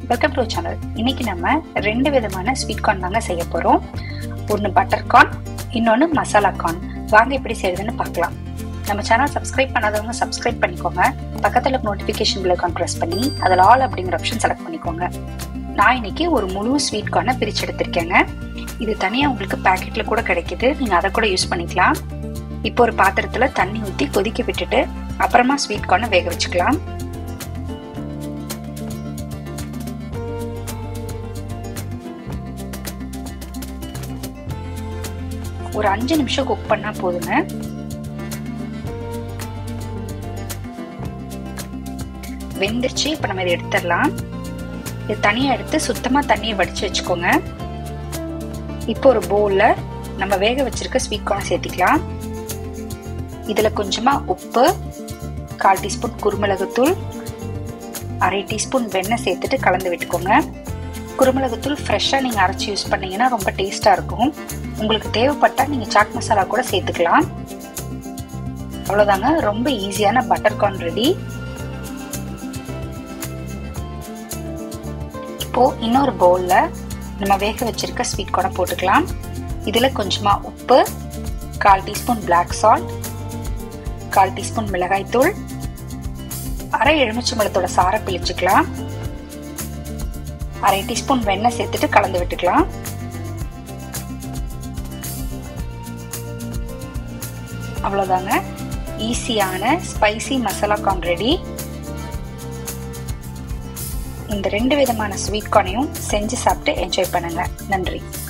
welcome to channel இன்னைக்கு நம்ம ரெண்டு விதமான ஸ்வீட் கார்ன் தாங்க செய்ய போறோம் ஒன்று பட்டர் கார்ன் இன்னொன்று மசாலா கார்ன் வாங்க எப்படி செய்யறதுன்னு பார்க்கலாம் நம்ம சேனல் சப்ஸ்கிரைப் பண்ணாதவங்க சப்ஸ்கிரைப் பண்ணிக்கோங்க பக்கத்தில் நோட்டிஃபிகேஷன் பில் ப்ரெஸ் பண்ணி அதில் ஆல் அப்படிங்கிற ஆப்ஷன் செலக்ட் பண்ணிக்கோங்க நான் இன்னைக்கு ஒரு முழு ஸ்வீட் கார்னை பிரிச்சு எடுத்திருக்கேங்க இது தனியாக உங்களுக்கு பேக்கெட்ல கூட கிடைக்குது நீங்கள் அதை கூட யூஸ் பண்ணிக்கலாம் இப்போ ஒரு பாத்திரத்தில் தண்ணி ஊற்றி கொதிக்க விட்டுட்டு அப்புறமா ஸ்வீட் கார்னை வேக வச்சுக்கலாம் ஒரு அஞ்சு நிமிஷம் குக் பண்ணா போதுங்க வெந்துருச்சு இப்போ நம்ம இதை எடுத்துடலாம் இது தனியாக எடுத்து சுத்தமாக தண்ணியை வடித்து வச்சுக்கோங்க இப்போ ஒரு பவுலில் நம்ம வேக வச்சிருக்க ஸ்வீட் கார்னை சேர்த்திக்கலாம் இதில் கொஞ்சமாக உப்பு கால் டீஸ்பூன் குருமிளகுத்தூள் அரை டீஸ்பூன் வெண்ணெய் சேர்த்துட்டு கலந்து விட்டுக்கோங்க குருமிளகுத்தூள் ஃப்ரெஷ்ஷாக நீங்கள் அரைச்சி யூஸ் பண்ணீங்கன்னா ரொம்ப டேஸ்ட்டாக இருக்கும் உங்களுக்கு தேவைப்பட்டால் நீங்கள் சாட் மசாலா கூட சேர்த்துக்கலாம் அவ்வளோதாங்க ரொம்ப ஈஸியான பட்டர் கார்ன் ரெடி இப்போ இன்னொரு பவுலில் நம்ம வேக வச்சிருக்க ஸ்வீட் கார்னை போட்டுக்கலாம் இதில் கொஞ்சமாக உப்பு கால் டீஸ்பூன் பிளாக் சால்ட் கால் டீஸ்பூன் மிளகாய்த்தூள் அரை எலுமிச்சம்பழத்தோட சாரை பிழிச்சுக்கலாம் அரை டீஸ்பூன் வெண்ணெய் சேர்த்துட்டு கலந்து விட்டுக்கலாம் அவ்வளோதாங்க ஈஸியான ஸ்பைசி மசாலா கார்ன் ரெடி இந்த ரெண்டு விதமான ஸ்வீட் கார்னையும் செஞ்சு சாப்பிட்டு என்ஜாய் பண்ணுங்க நன்றி